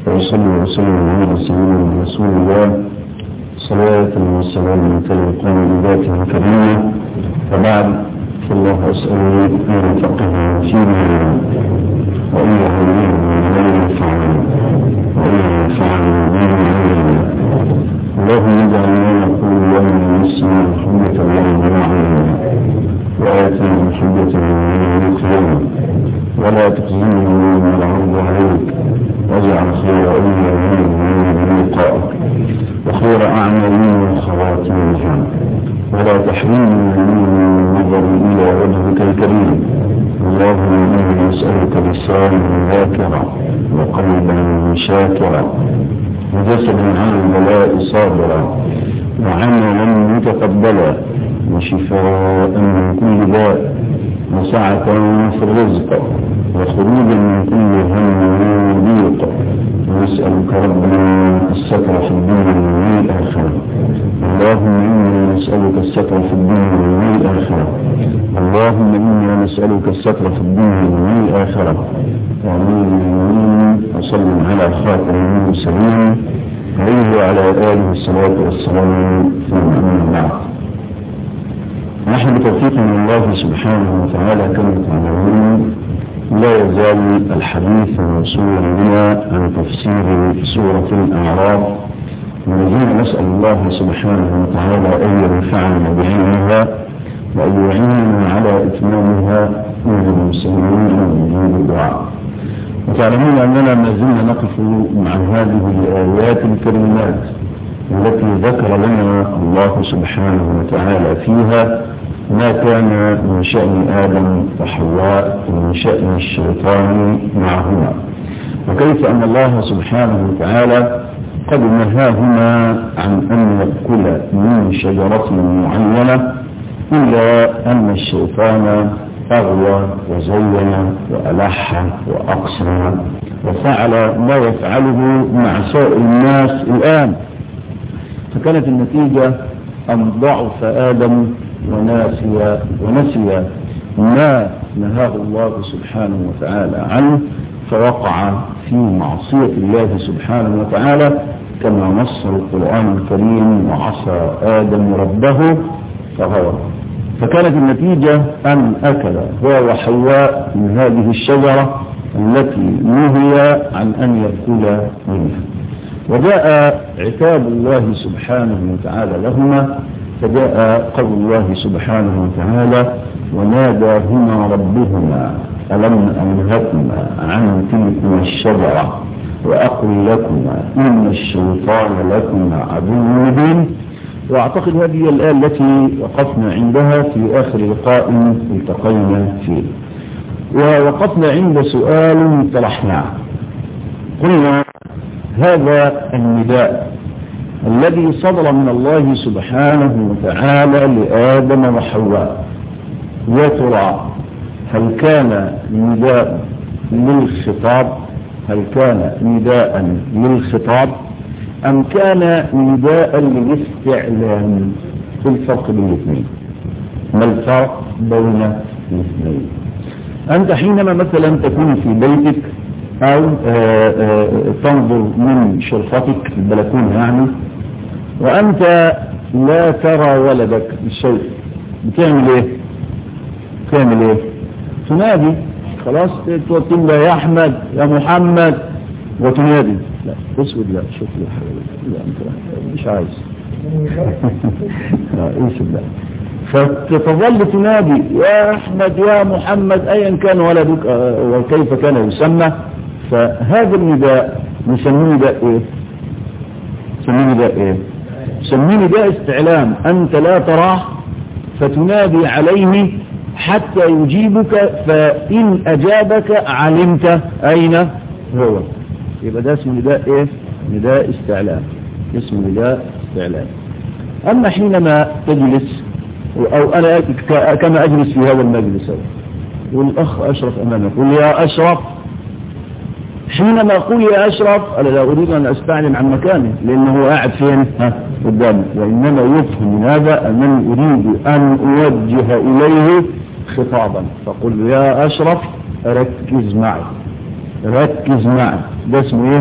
وصلى وسلم على سيدنا رسول الله صلاة وسلام تلقون بذاته كريمة وبعد فالله أسأل أن يفقه فيما وأن يهديه وأن ينفعنا وأن ينفعنا وأن يعلمنا اللهم اجعل ما نقول يوم نسمع حجة الله معنا وآتنا حجة من القيامة ولا تخزنا من العرض عليك واجعل خير أيامنا من لقائك وخير أعمالنا خواتمها ولا تحرمنا من النظر إلى وجهك الكريم اللهم إنا نسألك لسانا ذاكرا وقلبا شاكرا وجسدا على البلاء صابرا وعملا متقبلا وشفاء من كل داء وسعة في الرزق وخروجا من كل هم وضيق ونسألك ربنا الستر في الدنيا والآخرة اللهم إنا نسألك الستر في الدنيا والآخرة اللهم إنا نسألك الستر في الدنيا والآخرة آمين وصلوا على خاتم المرسلين عليه وعلى آله الصلاة والسلام ثم أما بعد نحن بتوفيق من الله سبحانه وتعالى كما تعلمون لا يزال الحديث موصولا بنا عن تفسير سورة الأعراف ونزيد نسأل الله سبحانه وتعالى أن ينفعنا بعلمها وأن يعيننا على إتمامها من المسلمين ومجيب الدعاء وتعلمون أننا ما زلنا نقف مع هذه الآيات الكريمات التي ذكر لنا الله سبحانه وتعالى فيها ما كان من شأن آدم وحواء ومن شأن الشيطان معهما وكيف أن الله سبحانه وتعالى قد نهاهما عن أن يأكل من شجرة معينة إلا أن الشيطان أغوى وزين وألح وأقسم وفعل ما يفعله مع سائر الناس الآن فكانت النتيجة أن ضعف آدم وناسي ونسي ما نهاه الله سبحانه وتعالى عنه فوقع في معصية الله سبحانه وتعالى كما نص القرآن الكريم وعصى آدم ربه فغوى فكانت النتيجة أن أكل هو وحواء من هذه الشجرة التي نهي عن أن يأكل منها وجاء عتاب الله سبحانه وتعالى لهما فجاء قول الله سبحانه وتعالى وناداهما ربهما ألم أنهكما عن تلكما الشجرة وأقل لكما إن الشيطان لكما عدو مبين وأعتقد هذه الآية التي وقفنا عندها في آخر لقاء التقينا فيه ووقفنا عند سؤال طرحناه قلنا هذا النداء الذي صدر من الله سبحانه وتعالى لآدم وحواء يا ترى هل كان نداء للخطاب هل كان نداء للخطاب أم كان نداء للاستعلام في الفرق بين الاثنين ما الفرق بين الاثنين أنت حينما مثلا تكون في بيتك أو آآ آآ تنظر من شرفتك في البلكونة يعني وأنت لا ترى ولدك الشيخ بتعمل إيه؟ بتعمل إيه؟ تنادي خلاص تقول له يا أحمد يا محمد وتنادي لا اسود لا شوف لي حاجة لا انت مش عايز لا اسود لا فتظل تنادي يا احمد يا محمد ايا كان ولدك وكيف كان يسمى فهذا النداء نسميه نداء ايه نسميه نداء ايه نسميه نداء استعلام انت لا تراه فتنادي عليه حتى يجيبك فان اجابك علمت اين هو يبقى ده اسمه نداء ايه نداء استعلام اسمه نداء استعلام اما حينما تجلس او انا كما اجلس في هذا المجلس والاخ اشرف امامك يقول يا اشرف حينما اقول يا اشرف انا لا اريد ان استعلم عن مكانه لانه قاعد فين ها قدامي وانما يفهم من هذا انني اريد ان اوجه اليه خطابا فقل يا اشرف ركز معي ركز معي ده اسمه ايه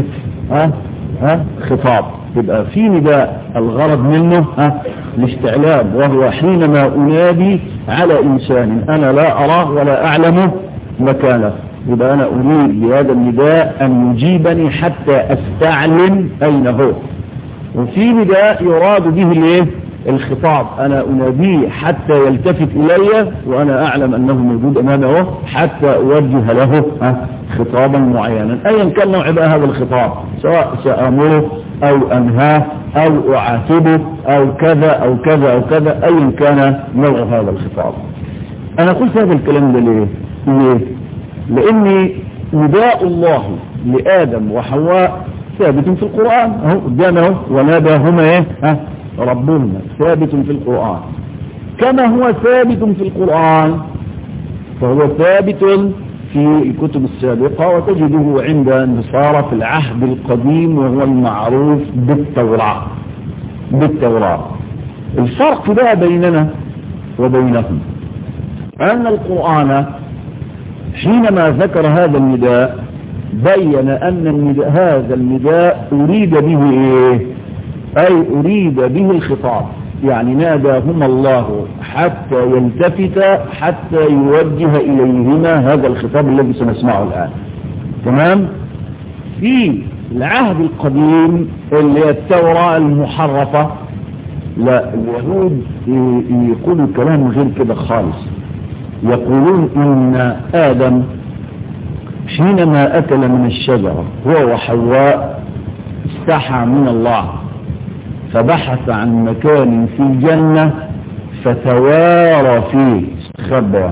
ها ها خطاب يبقى في نداء الغرض منه ها الاستعلام وهو حينما انادي على انسان انا لا اراه ولا اعلم مكانه يبقى انا اريد بهذا النداء ان يجيبني حتى استعلم اين هو وفي نداء يراد به الايه الخطاب انا اناديه حتى يلتفت الي وانا اعلم انه موجود امامه حتى اوجه له خطابا معينا ايا كان نوع بقى هذا الخطاب سواء سامره او انهاه او اعاتبه او كذا او كذا او كذا ايا كان نوع هذا الخطاب انا قلت هذا الكلام ده ليه ليه لان نداء الله لادم وحواء ثابت في القران اهو قدامه وناداهما ايه ها ربنا ثابت في القرآن كما هو ثابت في القرآن فهو ثابت في الكتب السابقة وتجده عند النصارى في العهد القديم وهو المعروف بالتوراة بالتوراة الفرق بقى بيننا وبينهم أن القرآن حينما ذكر هذا النداء بين أن النداء هذا النداء أريد به إيه أي أريد به الخطاب يعني ناداهما الله حتى يلتفت حتى يوجه إليهما هذا الخطاب الذي سنسمعه الآن تمام في العهد القديم اللي هي التوراة المحرفة لا اليهود يقولوا كلام غير كده خالص يقولون إن آدم حينما أكل من الشجرة هو وحواء استحى من الله فبحث عن مكان في الجنة فتوارى فيه استخبى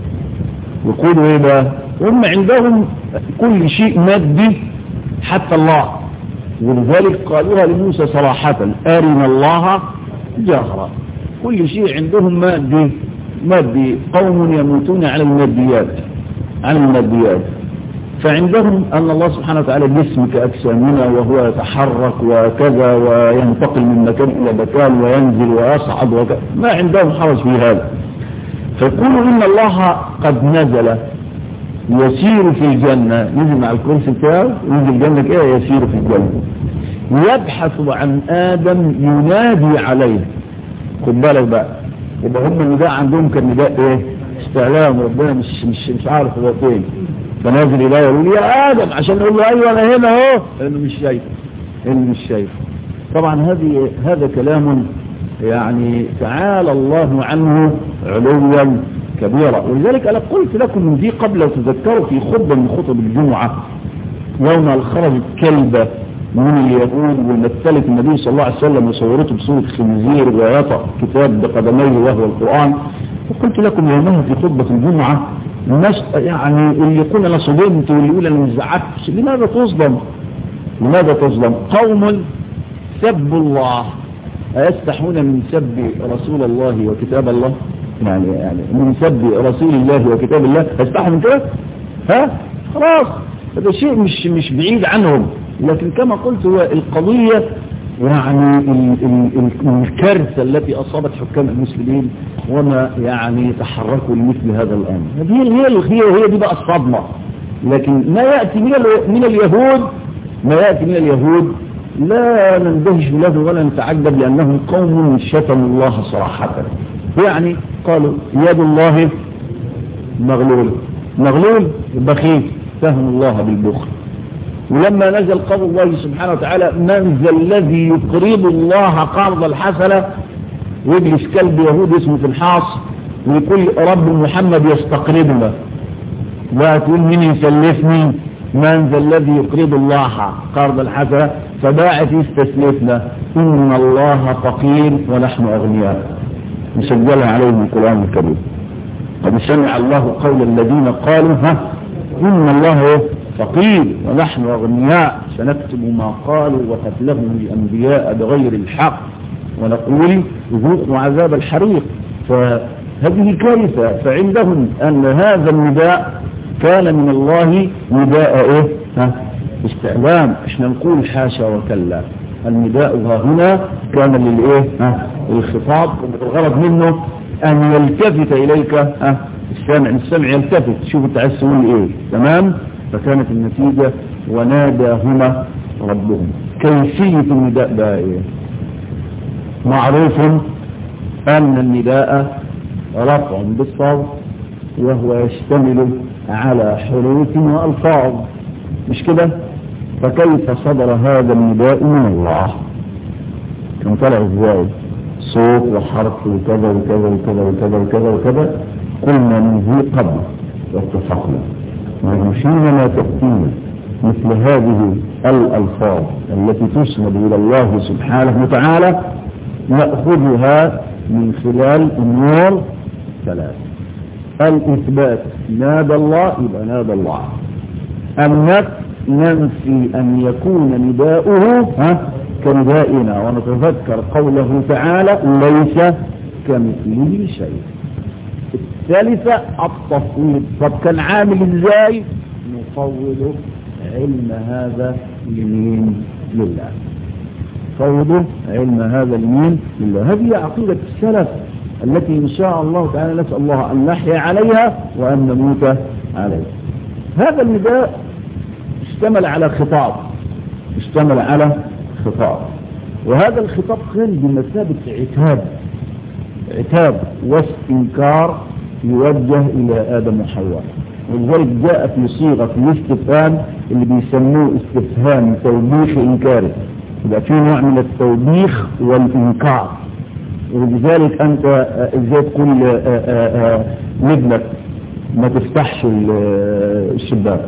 يقولوا ايه بقى هم عندهم كل شيء مادي حتى الله ولذلك قالوها لموسى صراحة أرنا الله جهرا كل شيء عندهم مادي مادي قوم يموتون على الماديات على الماديات فعندهم أن الله سبحانه وتعالى جسم كأجسامنا وهو يتحرك وكذا وينتقل من مكان إلى مكان وينزل ويصعد وكذا ما عندهم حرج في هذا فيقولوا إن الله قد نزل يسير في الجنة نزل مع الكرسي بتاعه ينزل الجنة إيه يسير في الجنة يبحث عن آدم ينادي عليه خد بالك بقى يبقى هم النداء عندهم كان نداء ايه استعلام ربنا مش مش مش عارف هو فين فنازل إليه يقول يا آدم عشان يقول له أيوة أنا هنا أهو لأنه مش شايف إنه مش شايف طبعا هذه هذا كلام يعني تعالى الله عنه علوا كبيرا ولذلك أنا قلت لكم من دي قبل تذكروا في خطبة من خطب الجمعة يوم خرجت كلبة من اليهود ومثلت النبي صلى الله عليه وسلم وصورته بصورة خنزير ويطأ كتاب بقدميه وهو القرآن وقلت لكم يومها في خطبة الجمعة الناس يعني اللي يقول انا صدمت واللي يقول انا مش زعلت لماذا تصدم لماذا تصدم قوم سبوا الله أيستحون من سب رسول الله وكتاب الله يعني يعني من سب رسول الله وكتاب الله يستحوا من كده ها خلاص هذا شيء مش مش بعيد عنهم لكن كما قلت هو القضية يعني الكارثة التي أصابت حكام المسلمين وما يعني تحركوا لمثل هذا الأمر هذه هي هي هي دي بقى الصدمة لكن ما يأتي من من اليهود ما يأتي من اليهود لا نندهش له ولا نتعجب لأنهم قوم شتموا الله صراحة يعني قالوا يد الله مغلول مغلول بخيل فهم الله بالبخل ولما نزل قول الله سبحانه وتعالى من ذا الذي يقرض الله قرض الحسنة ويجلس كلب يهودي اسمه في الحاص ويقول رب محمد يستقرضنا وتقول مين يسلفني من ذا الذي يقرض الله قرض الحسنة فباعت يستسلفنا إن الله فقير ونحن أغنياء مسجلها عليهم القرآن الكريم قد سمع الله قول الذين قالوا ها إن الله فقير ونحن أغنياء سنكتب ما قالوا وقتلهم الأنبياء بغير الحق ونقول ذوقوا عذاب الحريق فهذه كارثة فعندهم أن هذا النداء كان من الله نداء إيه ها استعلام احنا نقول حاشا وكلا النداء ها هنا كان للإيه ها الخطاب والغرض منه أن يلتفت إليك ها السامع السمع يلتفت شوف انت عايز تقول ايه تمام فكانت النتيجة وناداهما ربهم كيفية النداء بقى ايه معروف ان النداء رفع بالصوت وهو يشتمل على حروف والفاظ مش كده فكيف صدر هذا النداء من الله كان طلع ازاي صوت وحرف وكذا وكذا وكذا وكذا وكذا وكذا قلنا من ذي قبل واتفقنا وحينما تأتينا مثل هذه الألفاظ التي تسند إلى الله سبحانه وتعالى نأخذها من خلال أمور ثلاث الإثبات نادى الله يبقى نادى الله النفي ننفي أن يكون نداؤه ها كندائنا ونتذكر قوله تعالى ليس كمثله شيء الثالثة التفويض طب كان عامل ازاي نفوض علم هذا لمين لله فوضه علم هذا لمين لله هذه عقيدة السلف التي إن شاء الله تعالى نسأل الله أن نحيا عليها وأن نموت عليها هذا النداء اشتمل على خطاب اشتمل على خطاب وهذا الخطاب كان بمثابة عتاب عتاب واستنكار يوجه إلى آدم وحواء ولذلك جاء في صيغة الاستفهام اللي بيسموه استفهام توبيخ إنكاري يبقى في نوع من التوبيخ والإنكار ولذلك أنت ازاي تقول لابنك ما تفتحش الشباك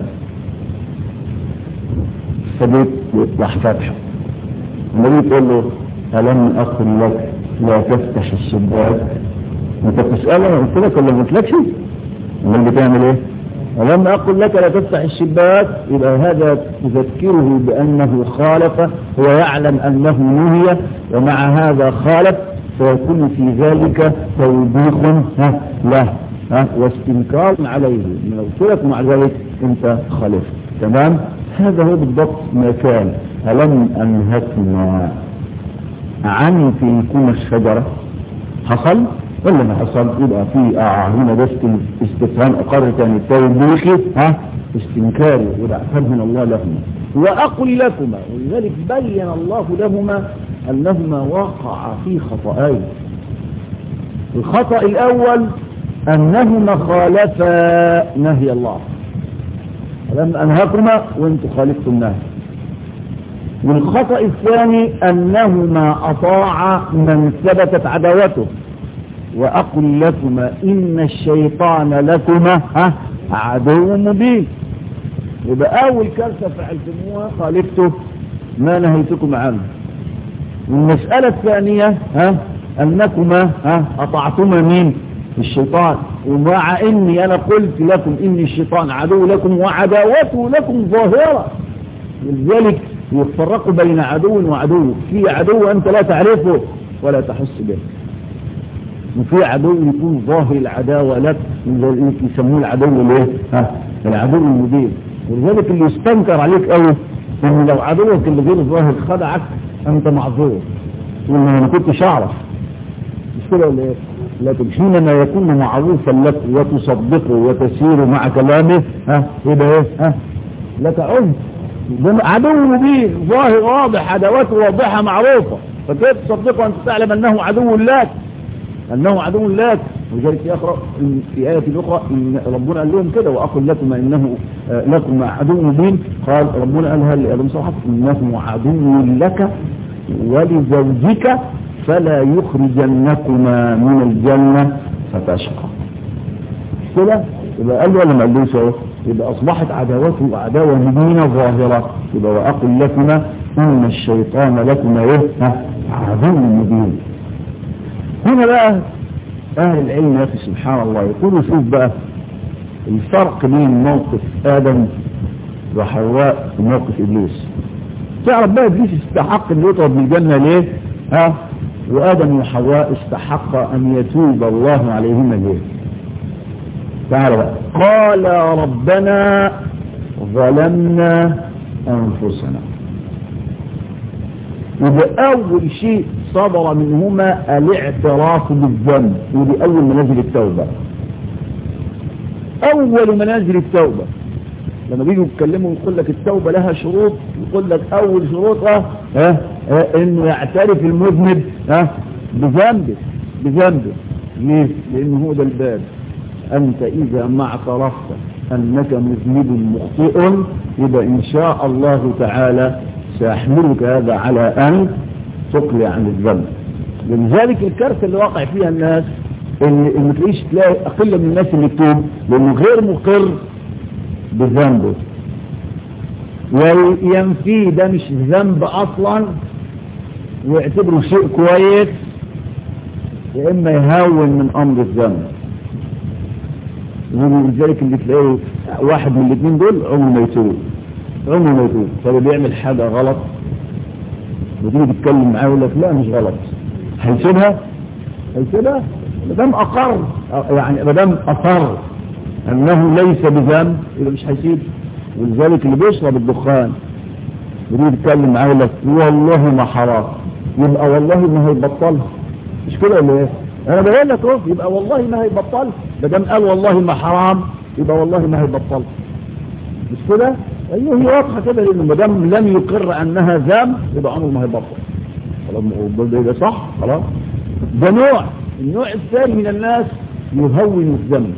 فبيت راح فاتحه النبي تقول له ألم أقل لك لا تفتح الشباك انت بتسأله انا قلت لك ولا ما قلتلكش امال بتعمل ايه ولما اقول لك لا تفتح الشباك يبقى هذا تذكره بانه خالف هو يعلم انه نهي ومع هذا خالف فيكون في ذلك توبيخ ها له ها واستنكار عليه من قلت لك مع ذلك انت خالف تمام هذا هو بالضبط ما كان ألم أنهكنا عن تلكم الشجرة حصل ولا ما حصل يبقى في هنا بس استفهام أقر تاني توبيخي ها استنكاري والعتاب من الله لهما وأقل لكما ولذلك بين الله لهما أنهما وقع في خطأين الخطأ الأول أنهما خالفا نهي الله لم أنهكما وانتم خالفتم النهي والخطأ الثاني أنهما أطاع من ثبتت عداوته وأقل لكما إن الشيطان لكما ها عدو مبين يبقى أول كارثة فعلتموها خالفته ما نهيتكم عنه والمسألة الثانية ها أنكما ها أطعتما مين الشيطان ومع إني أنا قلت لكم إن الشيطان عدو لكم وعداوته لكم ظاهرة لذلك يفرق بين عدو وعدو في عدو أنت لا تعرفه ولا تحس به وفي عدو يكون ظاهر العداوة لك يسموه العدو الايه ها العدو المبين ولذلك اللي يستنكر عليك قوي ان لو عدوك اللي غير ظاهر خدعك انت معذور وان انا ما كنتش اعرف مش كده ولا ايه لكن حينما يكون معروفا لك وتصدقه وتسير مع كلامه ها يبقى ايه ها لك عذر عدو مبين ظاهر واضح عداوته واضحة معروفة فكيف تصدقه أنت تعلم أنه عدو لك أنه عدو لك وذلك يقرأ في آية أخرى إن ربنا قال لهم كده وأقول لكم إنه لكم عدو مبين قال ربنا قالها لآدم صحف إنه عدو لك ولزوجك فلا يخرجنكما من الجنة فتشقى كده يبقى قال له ولا ما قالوش اهو يبقى أصبحت عداوته عداوة مبينة ظاهرة يبقى وأقل لكما إن الشيطان لكما إيه عدو مبين هنا بقى أهل العلم يا أخي سبحان الله يقولوا شوف بقى الفرق بين موقف آدم وحواء وموقف إبليس تعرف بقى إبليس استحق أن يطرد من الجنة ليه ها وآدم وحواء استحق أن يتوب الله عليهما ليه تعالى بقى قال ربنا ظلمنا أنفسنا يبقى أول شيء صدر منهما الاعتراف بالذنب ودي أول منازل التوبة أول منازل التوبة لما بيجوا يتكلموا يقول لك التوبة لها شروط يقول لك أول شروطها ها ها إنه يعترف المذنب ها بذنبه بذنبه ليه؟ لأنه هو ده الباب أنت إذا ما اعترفت أنك مذنب مخطئ يبقى إن شاء الله تعالى سيحملك هذا على أن تقلع عن الذنب لذلك الكارثة اللي واقع فيها الناس ان ما تلاقيش تلاقي أقل من الناس اللي تتوب لأنه غير مقر بذنبه وينفيه ده مش ذنب أصلا ويعتبره شيء كويس يا إما يهون من أمر الذنب ولذلك اللي تلاقيه واحد من الاثنين دول عمره ما يتوب عمره ما يتوب فلو بيعمل حاجة غلط وتيجي تتكلم معاه يقول لك لا مش غلط هيسيبها هيسيبها ما دام اقر يعني ما دام اصر انه ليس بذنب يبقى مش هيسيب ولذلك اللي بيشرب الدخان وتيجي تتكلم معاه يقول لك والله ما حرام يبقى والله ما هيبطلها مش كده ولا ايه؟ انا بقول لك اهو يبقى والله ما هيبطلها ما دام قال والله ما حرام يبقى والله ما هيبطلها مش كده؟ ايوه هي واضحه كده لانه ما دام لم يقر انها ذنب يبقى عمره ما هيبطل خلاص ده صح خلاص ده نوع النوع الثاني من الناس يهون الذنب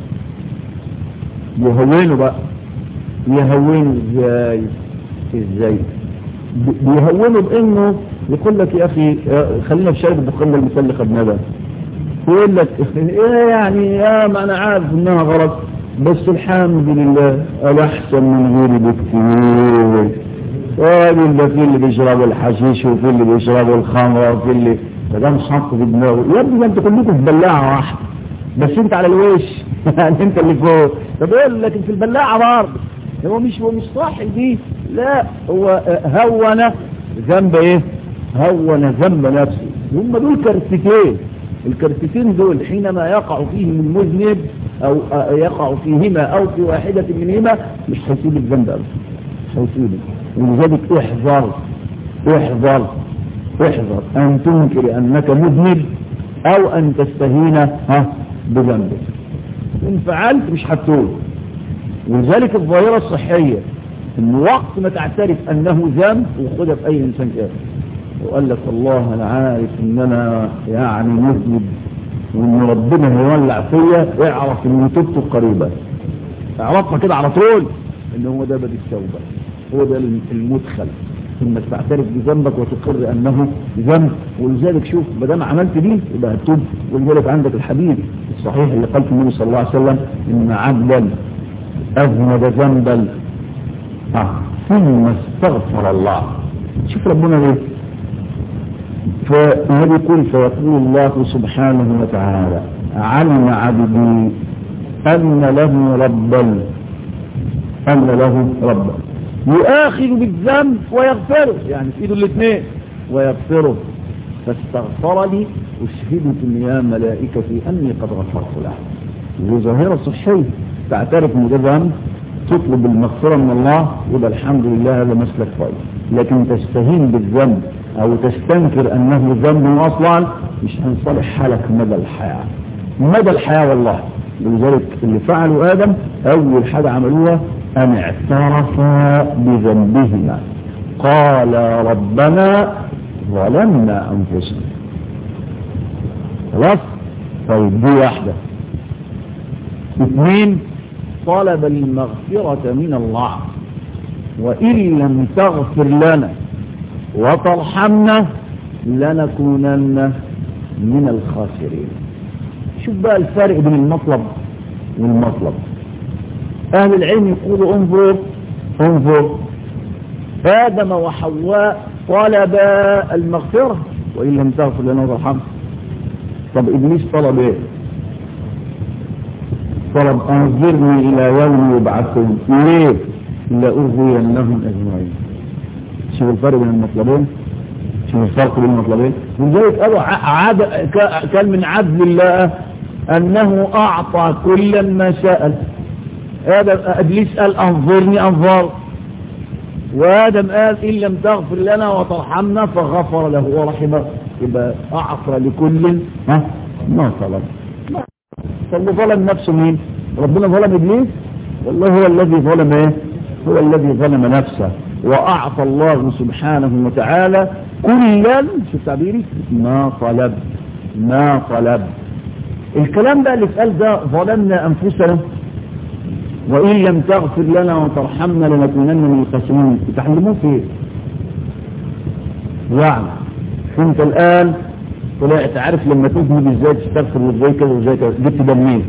يهونه بقى يهونه ازاي ازاي بيهونه بانه يقول لك يا اخي خلينا في شارب الدخان المثال اللي خدناه ده يقول لك ايه يعني يا ما انا عارف انها غلط بس الحمد لله الاحسن من غيري بكثير وادي ده في اللي بيشربوا الحشيش وفي اللي بيشربوا الخمر وفي اللي فده حط في دماغه يا ابني ده انت كلكم في بلاعه واحده بس انت على الوش يعني انت اللي فوق طب ايه لكن في البلاعه برضه هو مش هو مش صح دي لا هو هون ذنب ايه هون ذنب نفسه هم دول كارثتين الكارثتين دول حينما يقع فيهم المذنب او يقع فيهما او في واحدة منهما مش هيسيب الذنب ابدا مش هيسيبه ولذلك احذر احذر احذر ان تنكر انك مذنب او ان تستهين ها بذنبك ان فعلت مش هتتوب ولذلك الظاهرة الصحية ان وقت ما تعترف انه ذنب وخدها في اي انسان كافر وقال لك والله انا عارف ان انا يعني مذنب وان ربنا هيولع فيا اعرف ان توبته قريبة اعرفنا كده على طول ان هو ده بدي التوبة هو ده المدخل ثم تعترف بذنبك وتقر انه ذنب ولذلك شوف ما دام عملت دي يبقى هتوب ولذلك عندك الحديث الصحيح اللي قال في النبي صلى الله عليه وسلم ان عبدا اذنب ذنبا آه. ثم استغفر الله شوف ربنا ليه فالنبي يقول فيقول الله سبحانه وتعالى علم عبدي أن له ربا أن له ربا يؤاخذ بالذنب ويغفره يعني في ايده الاثنين ويغفره فاستغفر لي أشهدكم يا ملائكتي أني قد غفرت له وظاهرة صحية تعترف ان ده ذنب تطلب المغفرة من الله يبقى الحمد لله هذا مسلك كويس لكن تستهين بالذنب او تستنكر انه ذنب اصلا مش هنصلح حالك مدى الحياة مدى الحياة والله لذلك اللي فعلوا ادم اول حاجة عملوها ان اعترفا بذنبهما قال ربنا ظلمنا انفسنا خلاص طيب دي واحدة اثنين طلب المغفرة من الله وإن لم تغفر لنا وترحمنا لنكونن من الخاسرين شوف بقى الفرق بين المطلب والمطلب أهل العلم يقولوا انظر انظر آدم وحواء طلبا المغفرة وإن لم تغفر لنا وترحمنا طب إبليس طلب إيه طلب أنظرني إلى يوم يبعثون ليه لأغوينهم أجمعين شوف الفرق بين المطلبين شوف الفرق بين المطلبين ولذلك قالوا عاد كان من عدل الله أنه أعطى كلا ما سأل هذا إبليس قال أنظرني أنظر وآدم قال إن لم تغفر لنا وترحمنا فغفر له ورحمه يبقى أعطى لكل ها ما طلب فاللي ظلم نفسه مين ربنا ظلم ابليس والله هو الذي ظلم ايه هو الذي ظلم نفسه وأعطى الله سبحانه وتعالى كلا شو تعبيري ما طلب ما طلب الكلام بقى اللي اتقال ده ظلمنا أنفسنا وإن لم تغفر لنا وترحمنا لنكونن من الخاسرين تتعلموه في يعني انت الآن طلعت عارف لما تذنب ازاي تستغفر وازاي كذا وازاي كذا جبت ده منين؟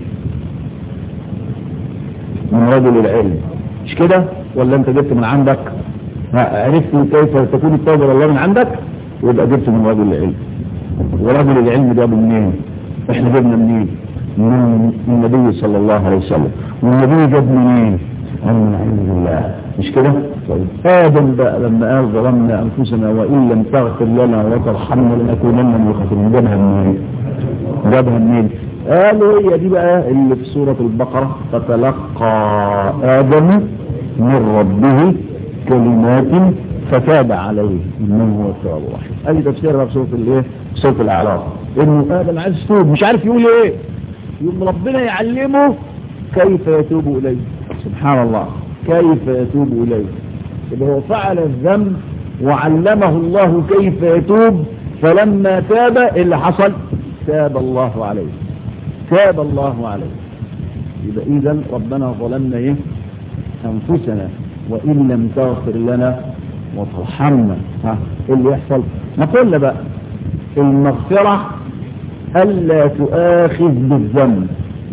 من رجل العلم مش كده ولا انت جبت من عندك عرفت كيف تكون التوبه لله من عندك يبقى جبت من رجل العلم ورجل العلم جابه منين احنا جبنا منين من النبي صلى الله عليه وسلم والنبي جاب منين من علم الله مش كده طيب ادم بقى لما قال ظلمنا انفسنا وان لم تغفر لنا وترحمنا لنكونن من الخاسرين جابها منين جابها منين قالوا هي دي بقى اللي في سورة البقرة فتلقى آدم من ربه كلمات فتاب عليه إنه هو التواب الرحيم ادي تفسير بقى في سورة الايه؟ سورة الأعراف إنه آدم عايز يتوب مش عارف يقول إيه يوم ربنا يعلمه كيف يتوب إليه سبحان الله كيف يتوب إليه يبقى هو فعل الذنب وعلمه الله كيف يتوب فلما تاب إيه اللي حصل تاب الله عليه تاب الله عليه يبقى إذا ربنا ظلمنا إيه أنفسنا وإن لم تغفر لنا وترحمنا ها إيه اللي يحصل نقول بقى المغفرة ألا تؤاخذ بالذنب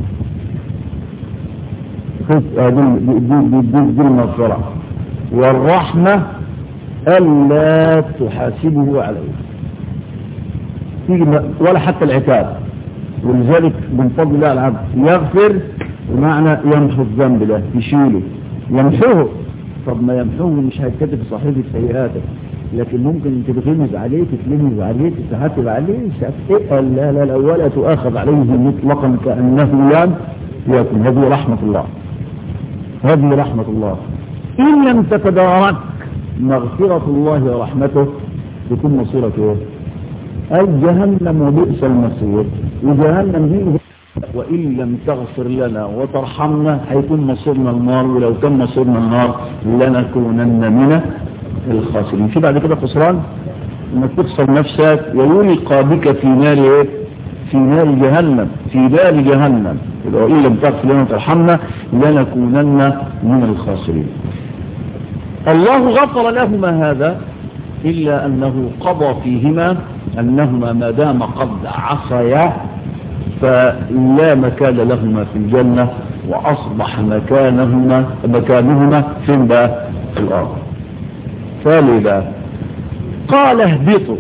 دي المغفرة والرحمة ألا تحاسبه عليه تيجي ولا حتى العتاب ولذلك من فضل الله العبد يغفر بمعنى يمحو الذنب ده يشيله يمحوه طب ما يمحوه مش هيتكتب في صحيفة سيئاتك لكن ممكن تتغمز عليه تتلمز عليه تتهاتب عليه لا لا لا ولا تؤاخذ عليه مطلقا كأنه لم يكن هذه رحمة الله هذه رحمة الله إن لم تتدارك مغفرة الله ورحمته تكون مصيرة ايه؟ أي جهنم وبئس المصير وجهنم دي وإن لم تغفر لنا وترحمنا هيكون مصيرنا النار ولو كان مصيرنا النار لنكونن من الخاسرين في بعد كده خسران انك تخسر نفسك ويلقى بك في نار ايه في نار جهنم في نار جهنم وإن لم تغفر لنا وترحمنا لنكونن من الخاسرين الله غفر لهما هذا إلا أنه قضى فيهما أنهما ما دام قد عصيا فلا مكان لهما في الجنة وأصبح مكانهما مكانهما فين بقى في الأرض فلذا قال اهبطوا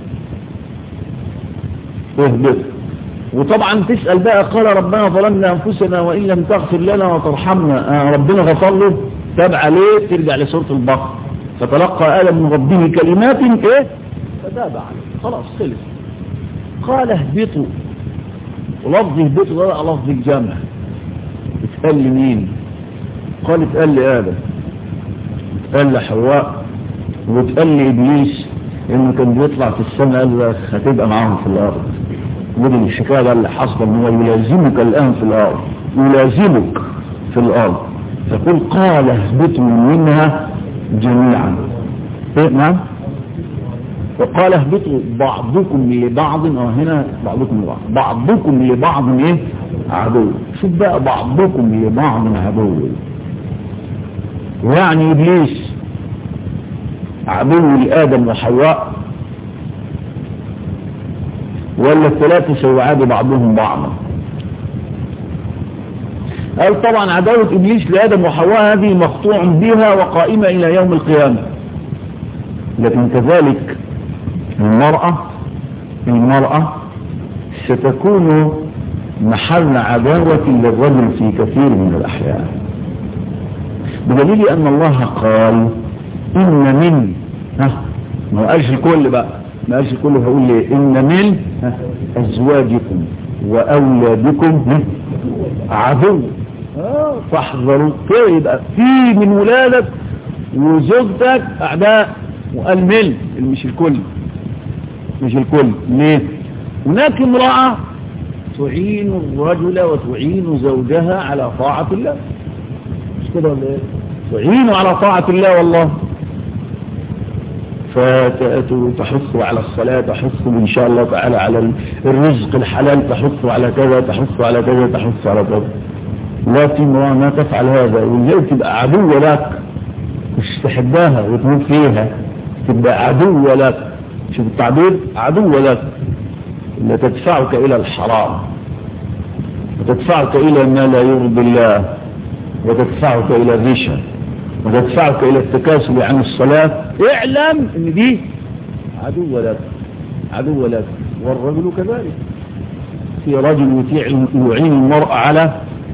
اهبطوا وطبعا تسأل بقى قال ربنا ظلمنا أنفسنا وإن لم تغفر لنا وترحمنا آه ربنا غفر له تاب عليه ترجع لسورة البقرة فتلقى آدم من ربه كلمات ايه فتاب عليه خلاص خلص قال اهبطوا ولفظ اهبطوا ده لفظ الجمع اتقال لمين قال اتقال لآدم اتقال لحواء واتقال لإبليس انه كان بيطلع في السماء قال لك هتبقى معاهم في الارض ودي الشكاية بقى اللي حصل ان هو يلازمك الان في الارض يلازمك في الارض فقل قال اهبطوا منها جميعا إيه نعم وقال اهبطوا بعضكم لبعض اه هنا بعضكم لبعض بعضكم لبعض ايه عدو شوف بقى بعضكم لبعض عدو يعني ابليس عدو لادم وحواء ولا الثلاثه سيعادوا بعضهم بعضا قال طبعا عداوة إبليس لآدم وحواء هذه مقطوع بها وقائمة إلى يوم القيامة لكن كذلك المرأة المرأة ستكون محل عداوة للرجل في كثير من الأحيان بدليل أن الله قال إن من ها ما قالش الكل بقى ما قالش الكل هقول ليه إن من ها أزواجكم وأولادكم عدو فاحذروا كده يبقى في من ولادك وزوجتك أعداء وقال من مش الكل مش الكل ليه هناك امرأة تعين الرجل وتعين زوجها على طاعة الله مش كده ولا ايه وعينوا على طاعة الله والله فتحثوا على الصلاة تحثوا إن شاء الله تعالى على الرزق الحلال تحثوا على كذا تحثوا على كذا تحثوا على كذا لكن امرأة ما تفعل هذا وإزاي تبقى عدو لك مش تحبها وتموت فيها تبقى عدو لك شوف التعبير عدو لك لا تدفعك إلى الحرام وتدفعك إلى ما لا يرضي الله وتدفعك إلى الرشا وتدفعك إلى التكاسل عن الصلاة اعلم ان دي عدو لك عدو لك والرجل كذلك في رجل يعين المرأة على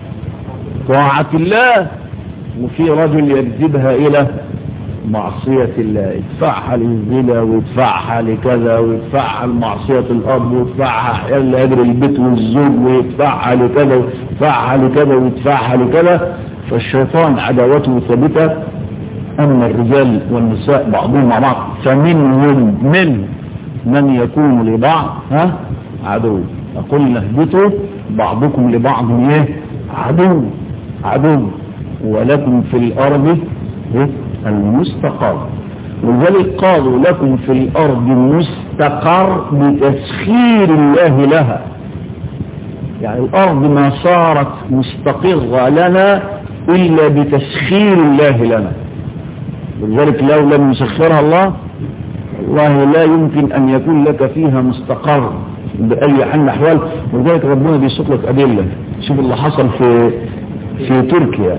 طاعة الله وفي رجل يجذبها إلى معصية الله يدفعها للزنا ويدفعها لكذا ويدفعها لمعصية الأب ويدفعها لأجر البيت والزوج ويدفعها لكذا ويدفعها لكذا ويدفعها لكذا فالشيطان عداوته ثابتة أما الرجال والنساء بعضهم مع بعض فمنهم من من يكون لبعض ها عدو فقلنا اهبطوا بعضكم لبعض ايه عدو عدو ولكم في الأرض إيه؟ المستقر ولذلك قالوا لكم في الأرض مستقر بتسخير الله لها يعني الأرض ما صارت مستقرة لنا إلا بتسخير الله لنا ولذلك لو لم يسخرها الله والله لا يمكن أن يكون لك فيها مستقر بأي حال الأحوال ولذلك ربنا بيسوق لك أدلة شوف اللي حصل في في تركيا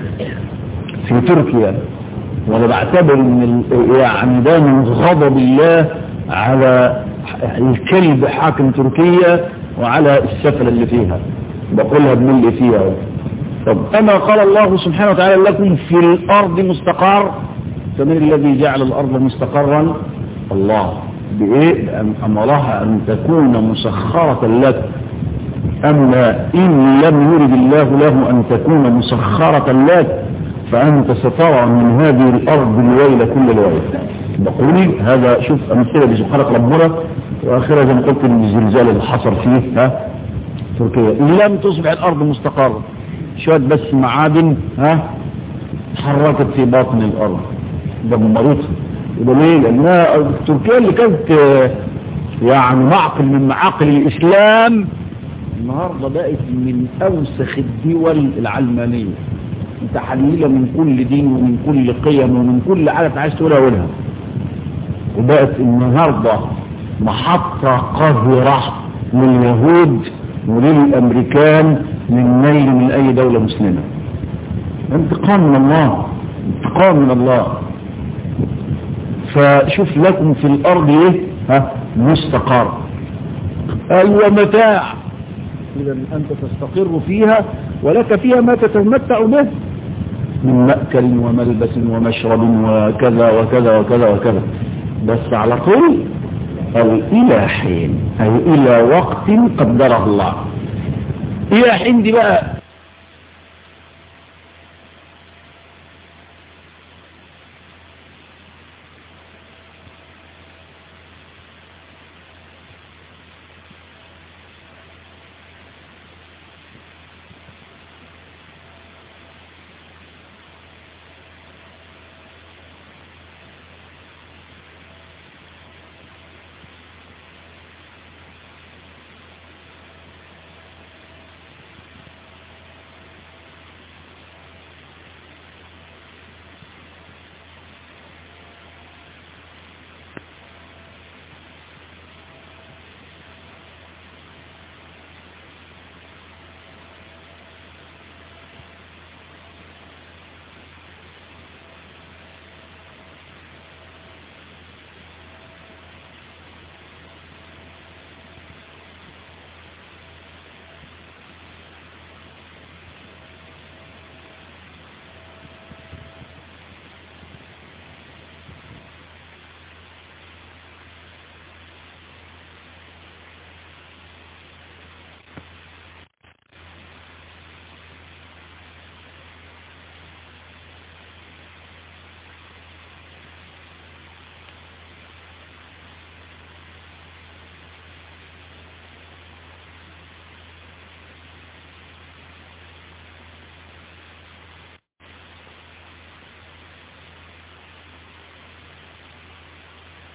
في تركيا وانا بعتبر ان يعني ده من غضب الله على الكلب حاكم تركيا وعلى السفلة اللي فيها بقولها بمن اللي فيها طب اما قال الله سبحانه وتعالى لكم في الارض مستقر فمن الذي جعل الارض مستقرا الله بايه بان امرها ان تكون مسخرة لك اما ان لم يرد الله له ان تكون مسخرة لك فأنت سترى من هذه الأرض الويل كل الويل بقولي هذا شوف أمثلة بسبحانك ربنا وآخرها زي ما قلت من الزلزال اللي حصل فيه ها تركيا لم تصبح الأرض مستقرة شوية بس معادن ها تحركت في باطن الأرض دمرتها وده ليه؟ لأنها تركيا اللي كانت يعني معقل من معاقل الإسلام النهاردة بقت من أوسخ الدول العلمانية متحللة من كل دين ومن كل قيم ومن كل حاجة عايز تقولها قولها وبقت النهاردة محطة قذرة لليهود وللأمريكان من نيل من أي دولة مسلمة انتقام من الله انتقام من الله فشوف لكم في الأرض ايه ها مستقر أيوة متاع إذا أنت تستقر فيها ولك فيها ما تتمتع به من مأكل وملبس ومشرب وكذا وكذا وكذا وكذا بس على طول أو إلى حين أي إلى وقت قدره الله إلى حين دي بقى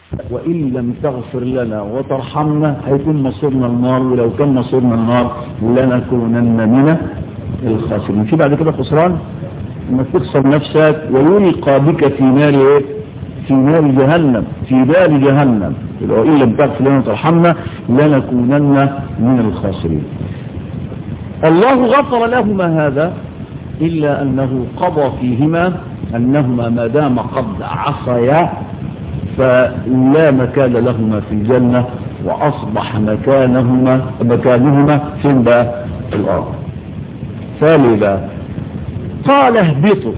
وإن لم تغفر لنا وترحمنا هيكون مصيرنا النار ولو كان مصيرنا النار لنكونن من الخاسرين في بعد كده خسران انك تخسر نفسك ويلقى بك في نار ايه في نار جهنم في نار جهنم وإن لم تغفر لنا وترحمنا لنكونن من الخاسرين الله غفر لهما هذا إلا أنه قضى فيهما أنهما ما دام قد عصيا فلا مكان لهما في الجنة وأصبح مكانهما مكانهما في بقى في الأرض ثالثا قال اهبطوا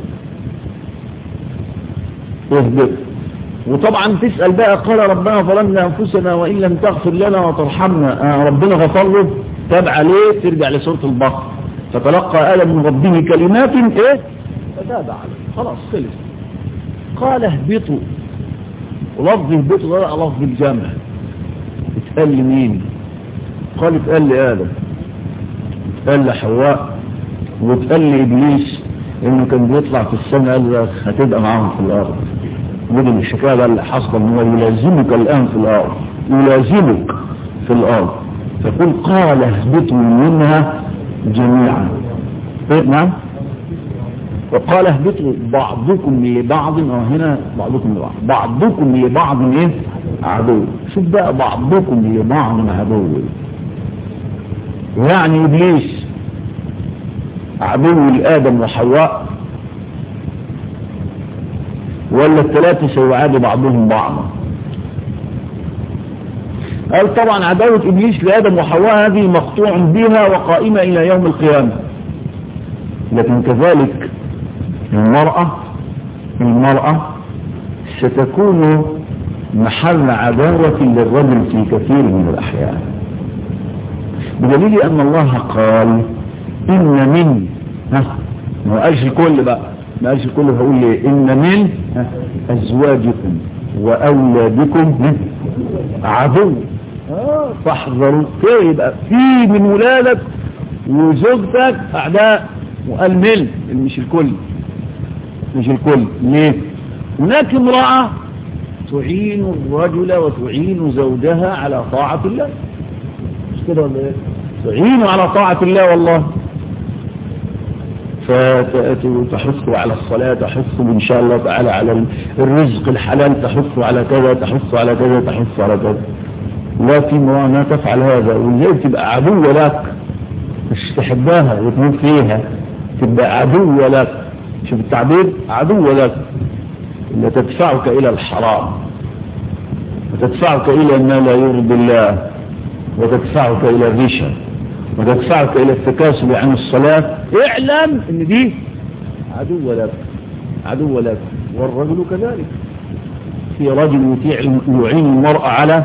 اهبطوا وطبعا تسأل بقى قال ربنا ظلمنا أنفسنا وإن لم تغفر لنا وترحمنا آه ربنا غفر له تاب عليه ترجع لسورة البقرة فتلقى آدم من ربه كلمات ايه فتاب عليه خلاص خلص قال اهبطوا ولفظ اهبطوا ده لفظ الجمع اتقال لمين قال اتقال لآدم اتقال لحواء واتقال لإبليس انه كان بيطلع في السنة قال لك هتبقى معاهم في الأرض ودي الحكاية بقى اللي حصل ان هو يلازمك الآن في الأرض يلازمك في الأرض فقل قال اهبطوا منها جميعا إيه نعم وقال اهبطوا بعضكم لبعض وهنا بعضكم لبعض بعضكم لبعض ايه عدو شوف بقى بعضكم لبعض عدو يعني ابليس عدو لادم وحواء ولا الثلاثه سيعادوا بعضهم بعضا قال طبعا عداوة إبليس لآدم وحواء هذه مقطوع بها وقائمة إلى يوم القيامة لكن كذلك المرأة المرأة ستكون محل عداوة للرجل في كثير من الأحيان بدليل أن الله قال إن من ها ما قالش الكل بقى ما قالش الكل هقول ليه إن من ها أزواجكم وأولادكم عدو فاحذروا كده يبقى في من ولادك وزوجتك أعداء وقال من مش الكل مش الكل ليه هناك امرأة تعين الرجل وتعين زوجها على طاعة الله مش كده ولا ايه تعين على طاعة الله والله فتحث على الصلاة تحث إن شاء الله تعالى على الرزق الحلال تحث على كذا تحث على كذا تحث على كذا لكن امرأة ما تفعل هذا وازاي تبقى عدو لك مش تحبها وتموت فيها تبقى عدو لك شوف التعبير عدو لك اللي تدفعك إلى الحرام وتدفعك إلى ما لا يرضي الله وتدفعك إلى الرشا وتدفعك إلى التكاسل عن الصلاة اعلم ان دي عدو لك عدو لك والرجل كذلك في رجل يطيع يعين المرأة على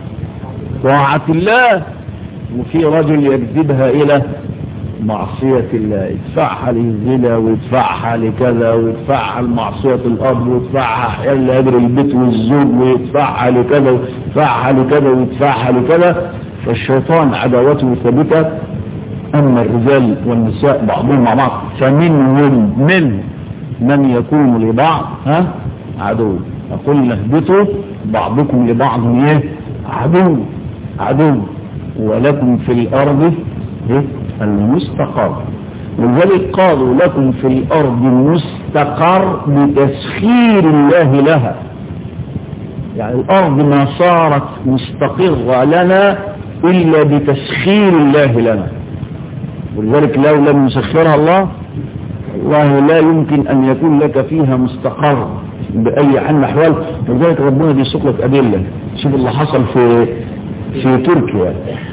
طاعة الله وفي رجل يجذبها إلى معصية الله يدفعها للزنا ويدفعها لكذا ويدفعها لمعصية الأب ويدفعها أحيانا لأجر البيت والزوج ويدفعها لكذا ويدفعها لكذا ويدفعها لكذا فالشيطان عداوته ثابتة أما الرجال والنساء بعضهم مع بعض فمنهم من من يكون لبعض ها عدو فقلنا اهبطوا بعضكم لبعض ايه عدو عدو ولكم في الأرض ايه المستقر ولذلك قالوا لكم في الأرض مستقر بتسخير الله لها يعني الأرض ما صارت مستقرة لنا إلا بتسخير الله لنا ولذلك لو لم يسخرها الله والله لا يمكن أن يكون لك فيها مستقر بأي حال أحوال ولذلك ربنا بيسوق لك أدلة شوف اللي حصل في في تركيا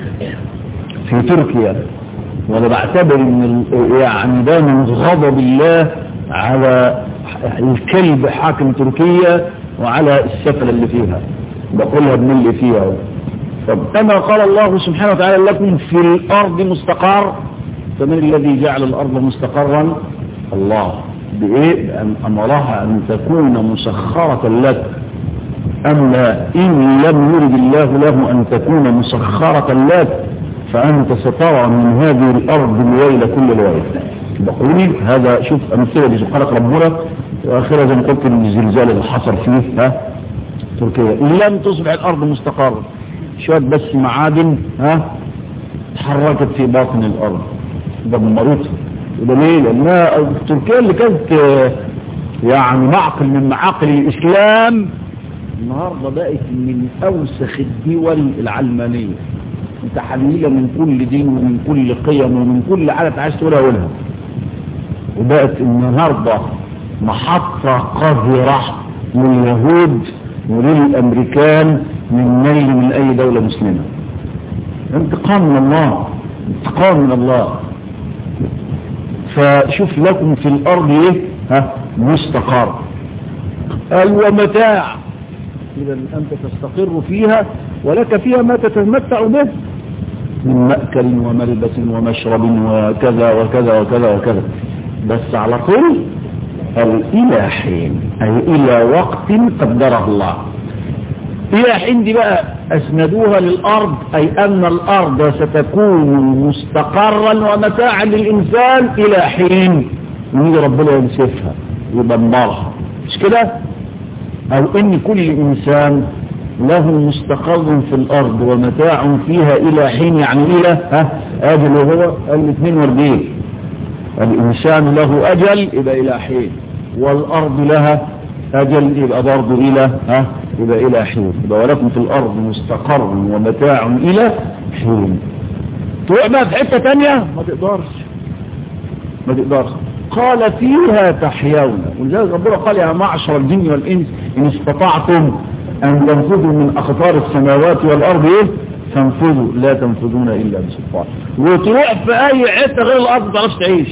في تركيا وانا بعتبر ان يعني ده من غضب الله على الكلب حاكم تركيا وعلى السفل اللي فيها بقولها ابن اللي فيها طب كما قال الله سبحانه وتعالى لكم في الارض مستقر فمن الذي جعل الارض مستقرا الله بايه بان امرها ان تكون مسخرة لك اما ان لم يرد الله له ان تكون مسخرة لك فأنت سترى من هذه الأرض الويل كل الويل بقولي هذا شوف أمثلة دي سبحانك ربنا وآخرها زي ما قلت من الزلزال اللي حصل فيه ها تركيا لم تصبح الارض مستقرة شوية بس معادن ها تحركت في باطن الارض دمرتها وده ليه لانها تركيا اللي كانت يعني معقل من معاقل الاسلام النهاردة بقت من اوسخ الدول العلمانية متحللة من كل دين ومن كل قيم ومن كل عادة عايز تقولها قولها وبقت النهاردة محطة قذرة لليهود وللأمريكان من نيل من أي دولة مسلمة انتقام من الله انتقام من الله فشوف لكم في الأرض ايه ها مستقر قال ومتاع إذا أنت تستقر فيها ولك فيها ما تتمتع به من مأكل وملبس ومشرب وكذا وكذا وكذا وكذا بس على طول قال إلى حين أي إلى وقت قدره الله إلى حين دي بقى أسندوها للأرض أي أن الأرض ستكون مستقرا ومتاعا للإنسان إلى حين يجي ربنا ينسفها يدمرها مش كده أو إن كل إنسان له مستقر في الأرض ومتاع فيها إلى حين يعني إلى ها أجل وهو الاثنين واربعين الإنسان له أجل يبقى إلى حين والأرض لها أجل يبقى برضه إلى ها يبقى إلى حين يبقى ولكم في الأرض مستقر ومتاع إلى حين تروح بقى في حتة تانية ما تقدرش ما تقدرش قال فيها تحيون ولذلك ربنا قال يا معشر الجن والإنس إن استطعتم أن تنفذوا من أخطار السماوات والأرض إيه تنفذوا لا تنفذون إلا بسلطان وتروح في أي حتة غير الأرض ما تعرفش تعيش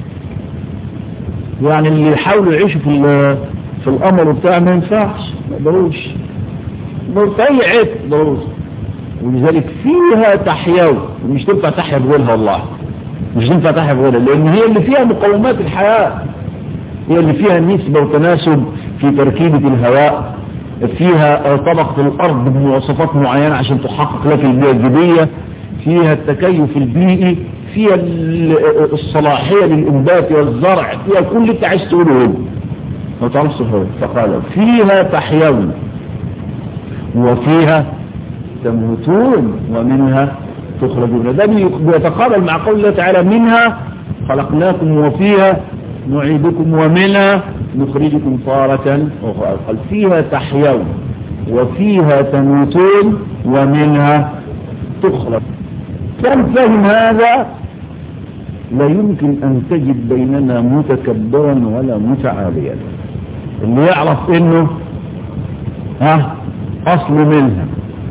يعني اللي يحاولوا يعيشوا في في الأمر بتاع ما ينفعش ما يقدروش في أي حتة ما يقدروش ولذلك فيها تحيون مش تنفع تحيا بغيرها والله مش تنفع تحيا بغيرها لأن هي اللي فيها مقومات الحياة هي اللي فيها نسبة وتناسب في تركيبة الهواء فيها طبقة الأرض بمواصفات معينة عشان تحقق لك البيئة الجبية فيها التكيف البيئي فيها الصلاحية للإنبات والزرع فيها كل اللي انت عايز تقوله ما تعرفش فقال فيها تحيون وفيها تموتون ومنها تخرجون ده بيتقابل مع قول الله تعالى منها خلقناكم وفيها نعيدكم ومنها نخرجكم طارة أخرى قال فيها تحيون وفيها تموتون ومنها تخرج كم فهم هذا لا يمكن أن تجد بيننا متكبرا ولا متعاليا اللي يعرف انه ها اصل منها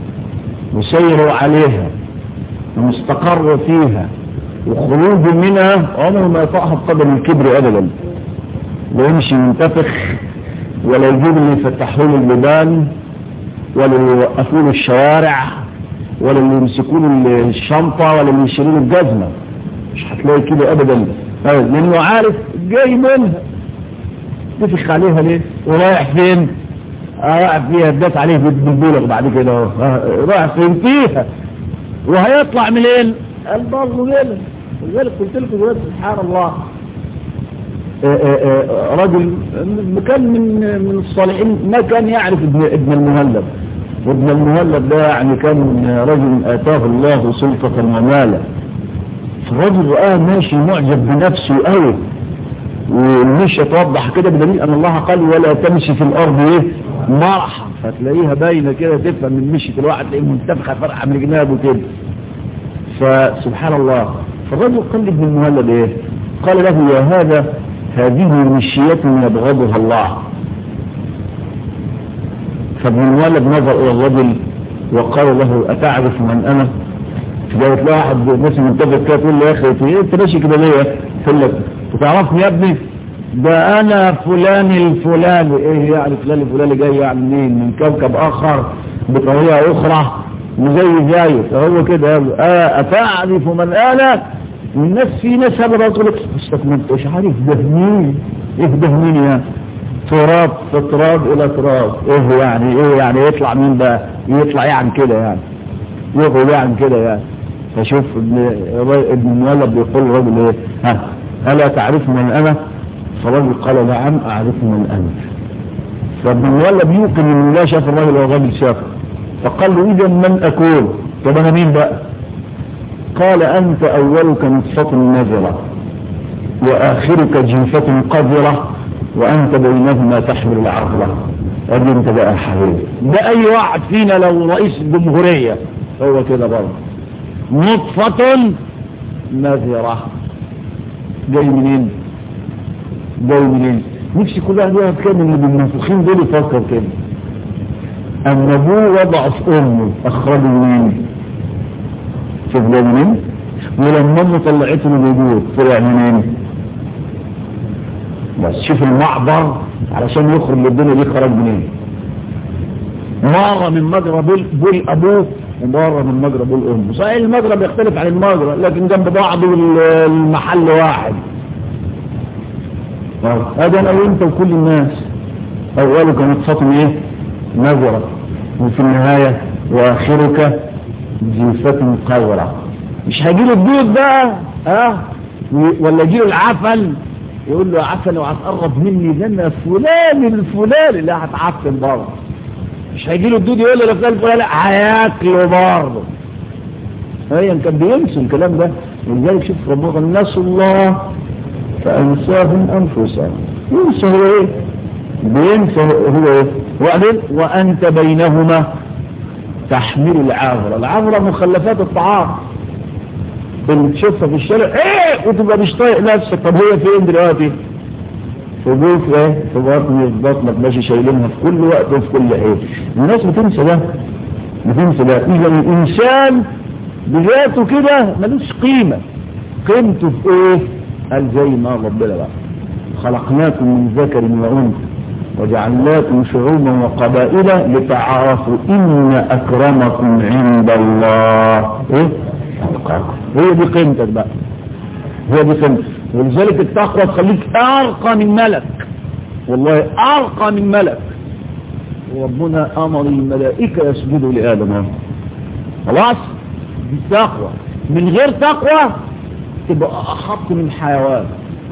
وسير عليها ومستقر فيها وخروج منها عمره ما يطعها بقدم الكبر ابدا لا يمشي منتفخ ولا يجيب اللي يفتحوا له البيبان ولا اللي يوقفوا له الشوارع ولا اللي يمسكوا له الشنطه ولا اللي يشيلوا له الجزمه مش هتلاقي كده ابدا لانه عارف جاي منها تفخ عليها ليه ورايح فين رايح فيها ادات عليه بالبولغ بعد كده رايح فين فيها وهيطلع منين قال برضه كده ولذلك قلت لكم دلوقتي سبحان الله آآ آآ رجل كان من من الصالحين ما كان يعرف ابن ابن المهلب وابن المهلب ده يعني كان رجل اتاه الله سلطة ومالا فالرجل رآه ماشي معجب بنفسه قوي ومش يتوضح كده بدليل ان الله قال ولا تمشي في الارض ايه مرحا فتلاقيها باينه كده تفهم من مشية الواحد تلاقيه منتفخه فرحه من جنابه كده فسبحان الله فالرجل قال لابن المهلب ايه قال له يا هذا هذه مشية يبغضها الله فابن المهلب نظر الى الرجل وقال له اتعرف من انا جاءت له واحد ناس منتفق كده تقول له يا اخي انت ماشي كده ليه يقول لك تعرفني يا ابني ده انا فلان الفلاني ايه يعني فلان الفلاني جاي يعني منين من كوكب اخر بطريقه اخرى وزي زيك هو كده اه اتعرف من انا والناس في ناس هذا تقول لك بس ما انتش عارف ده مين ايه ده مين يعني تراب فتراب الى تراب ايه يعني ايه يعني يطلع مين بقى يطلع يعني كده يعني يقول يعني كده يعني فشوف ابن ابن المولد بيقول الراجل ايه ها ألا تعرف من أنا فالرجل قال نعم أعرف من أنت رب المولى بيوقن انه لا شاف الراجل والراجل شافه فقال له اذا من اكون طب انا مين بقى قال انت اولك نطفة نذرة واخرك جيفة قذرة وانت بينهما تحمل العقلة ادي انت بقى حبيبي ده اي واحد فينا لو رئيس الجمهورية هو كده برضه نطفة نذرة جاي منين جاي منين نفسي كل واحد يقعد كده من المنفوخين دول يفكر كده أن أبوه وضع في أمه أخرجه منين شوف جاي منين ولما أمه طلعته من الوجود طلع منين بس شوف المعبر علشان يخرج للدنيا دي خرج منين مرة من مجرى بول, بول أبوه ومرة من مجرى بول أمه صحيح المجرى بيختلف عن المجرى لكن جنب بعض والمحل واحد هذا أنا وأنت وكل الناس أولك نطفة إيه نظرة وفي النهاية وآخرك جيفة قورة مش هيجيله الدود بقى ها ولا يجيله العفل يقول له عفل وهتقرب مني ده انا فلان الفلاني اللي هتعفل برضه مش هيجيله الدود يقول له فلان فلان هياكله برضه ايا كان بينسوا الكلام ده ولذلك شوف ربنا الناس الله فأنساهم أنفسهم ينسى هو إيه بينسى هو إيه وبعدين وأنت بينهما تحمل العاغرة العاغرة مخلفات الطعام اللي تشوفها في الشارع ايه وتبقى مش طايق نفسك طب هي فين دلوقتي في جوف ايه في بطن في بطنك ماشي شايلينها في كل وقت وفي كل حين الناس بتنسى ده بتنسى ده اذا الانسان بذاته كده ملوش قيمة قيمته في ايه قال زي ما ربنا بقى خلقناكم من ذكر وانثى وجعلناكم شعوبا وقبائل لتعارفوا ان اكرمكم عند الله ايه اتقاكم هي دي قيمتك بقى هي دي قيمتك ولذلك التقوى تخليك ارقى من ملك والله ارقى من ملك وربنا امر الملائكه يسجدوا لادم خلاص دي التقوى من غير تقوى تبقى أحط من حيوان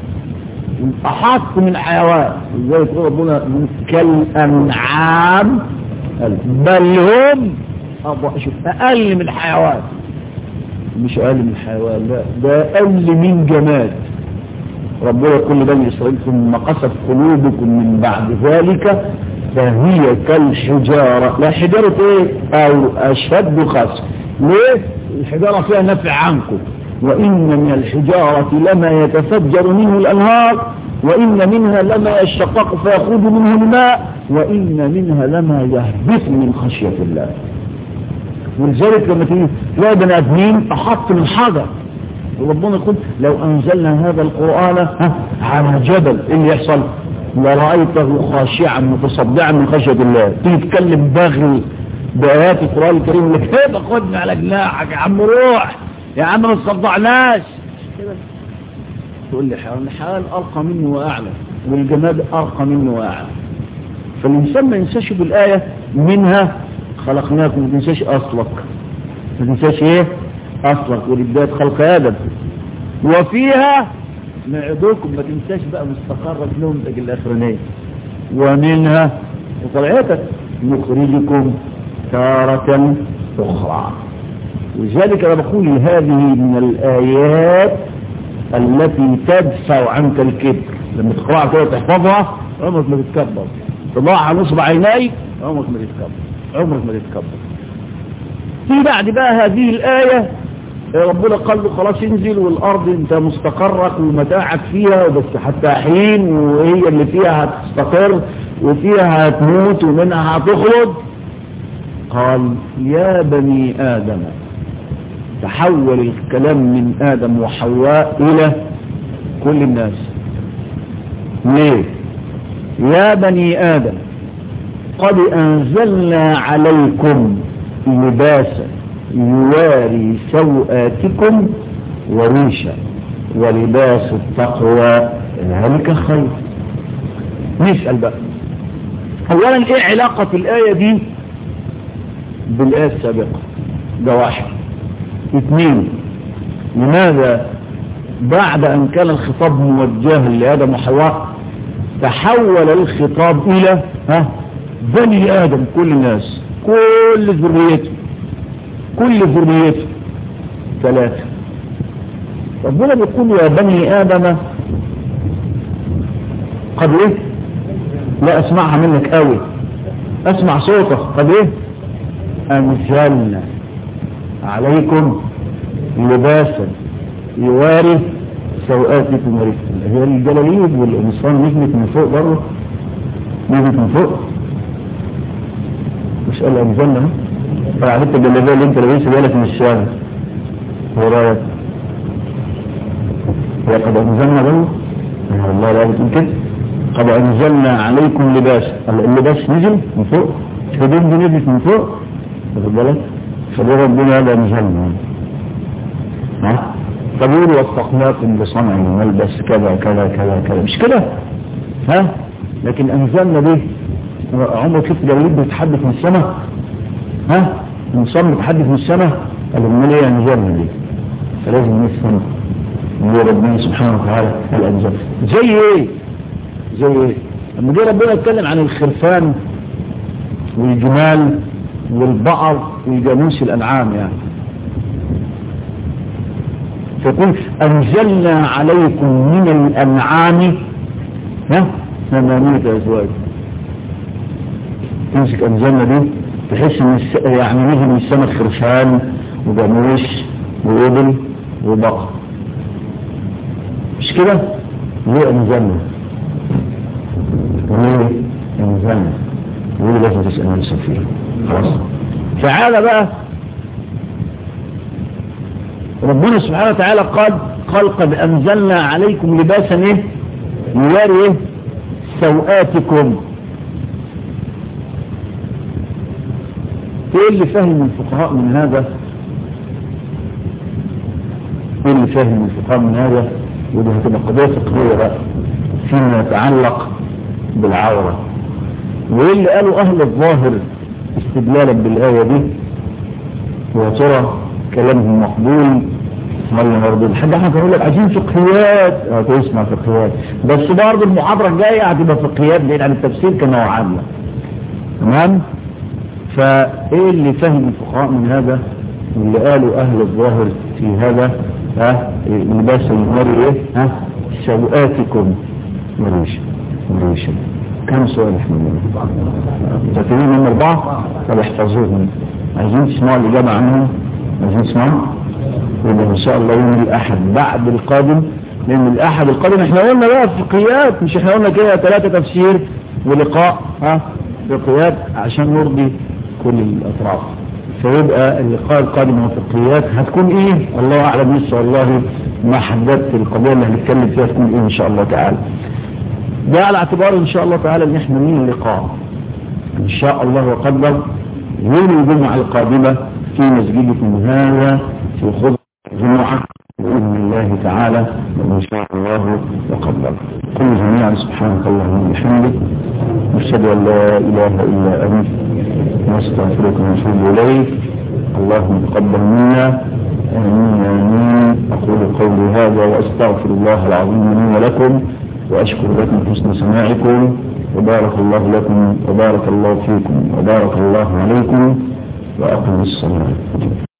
أحط من حيوان ازاي تقول ربنا كالأنعام بل هم شوف أقل من حيوان مش أقل من حيوان لا ده أقل من جماد ربنا يقول لبني إسرائيل ثم قست قلوبكم من بعد ذلك فهي كالحجارة لا حجارة ايه او اشد قسوة ليه الحجارة فيها نفع عنكم وإن من الحجارة لما يتفجر منه الأنهار وإن منها لما يشقق فيخرج منه الماء وإن منها لما يهبط من خشية الله ولذلك لما تيجي تلاقي بني آدمين أحط من حجر وربنا يقول لو أنزلنا هذا القرآن على جبل إيه اللي يحصل لرأيته خاشعا متصدعا من خشية الله تيجي تتكلم بغل بآيات القرآن الكريم لك هيبقى خدنا على جناحك يا عم روح يا عم ما تصدعناش كده تقول لي حيوان الحيوان أرقى منه وأعلى والجماد أرقى منه وأعلى فالإنسان ما ينساش بالآية منها خلقناكم ما تنساش أصلك ما تنساش إيه أصلك ولبداية خلق آدم وفيها معدوكم ما تنساش بقى مستقرك لهم لك الأخرانية ومنها وطلعتك نخرجكم تارة أخرى ولذلك أنا بقول هذه من الآيات التي تدفع عنك الكبر لما تقرأها كده تحفظها عمرك ما تتكبر تضعها نصب عينيك عمرك ما تتكبر عمرك ما تتكبر في بعد بقى هذه الآية ربنا قال له خلاص انزل والأرض انت مستقرك ومتاعك فيها بس حتى حين وهي اللي فيها هتستقر وفيها هتموت ومنها هتخرج قال يا بني آدم تحول الكلام من آدم وحواء إلى كل الناس ليه يا بني آدم قد أنزلنا عليكم لباسا يواري سوآتكم وريشا ولباس التقوى ذلك خير نسأل بقى أولا إيه علاقة الآية دي بالآية السابقة ده واحد اثنين لماذا بعد أن كان الخطاب موجه لآدم وحواء تحول الخطاب إلى ها بني آدم كل الناس كل ذريته كل ذريته ثلاثة ربنا بيقول يا بني آدم قد ايه لا اسمعها منك قوي اسمع صوتك قد ايه انزلنا عليكم لباسا يواري سوءاتكم ورثكم هي الجلاليب والقمصان نجمت من فوق بره نجمت من فوق مش قال انزلنا فعرفت الجلابيه اللي انت لابسها بالك من الشارع هو رايك وقد انزلنا بره والله لا بتقول كده قد انزلنا عليكم لباس اللباس نزل من فوق الهدوم دي نزلت من فوق واخد بالك فده ربنا هذا انزلنا ها فبيقول وفقناكم بصنع الملبس كذا كذا كذا كذا مش كده ها لكن انزلنا دي عمرك شفت جليد بيتحدث من السماء ها المصمم بيتحدث من السماء قال امال ايه انزلنا دي فلازم نفهم هو ربنا سبحانه وتعالى الانزل زي ايه زي ايه لما جه ربنا يتكلم عن الخرفان والجمال والبقر والجاموس الانعام يعني فيقول انزلنا عليكم من الانعام ها ثمانية ازواج تمسك انزلنا دي تحس ان الس... يعني نزل من السماء خرفان وجاموس وابل وبقر مش كده ليه انزلنا ليه انزلنا وليه لازم تسأل نفسك فيها خلاص تعالى بقى ربنا سبحانه وتعالى قال قال قد انزلنا عليكم لباسا ايه يواري ايه سوآتكم ايه اللي فهم الفقهاء من هذا ايه اللي فهم الفقهاء من هذا ودي هتبقى قضية فقهية بقى فيما يتعلق بالعورة وايه اللي قالوا اهل الظاهر استدلالا بالآية دي ويا ترى كلامهم مقبول ولا مردود حد احنا كانوا لك عايزين فقهيات هتسمع فقهيات بس برضه المحاضرة الجاية هتبقى فقهيات بعيد عن التفسير كما وعدنا تمام فايه اللي فهم الفقهاء من هذا واللي قالوا اهل الظاهر في هذا ها لباس المرء ايه ها سوآتكم مريش مريش كم سؤال احنا فاكرين من اربعة طب احفظوهم عايزين تسمعوا الاجابة عنهم عايزين تسمعوا يبقى ان شاء الله يوم الاحد بعد القادم لان الاحد القادم احنا قلنا بقى فقهيات مش احنا قلنا كده ثلاثة تفسير ولقاء ها فقهيات عشان نرضي كل الاطراف فيبقى اللقاء القادم هو فقهيات هتكون ايه الله اعلم لسه والله ما حددت القضيه اللي هنتكلم فيها تكون ايه ان شاء الله تعالى ده على اعتبار ان شاء الله تعالى ان احنا من اللقاء ان شاء الله وقدر يوم الجمعه القادمه في مسجدكم هذا في خطبه الجمعه باذن الله تعالى وان شاء الله وقدر كل جميعا سبحانك اللهم وبحمدك نشهد ان لا اله الا انت نستغفرك ونتوب اليك اللهم تقبل منا امين امين اقول قولي هذا واستغفر الله العظيم لي ولكم واشكر لكم حسن سماعكم وبارك الله لكم وبارك الله فيكم وبارك الله عليكم واقم الصلاه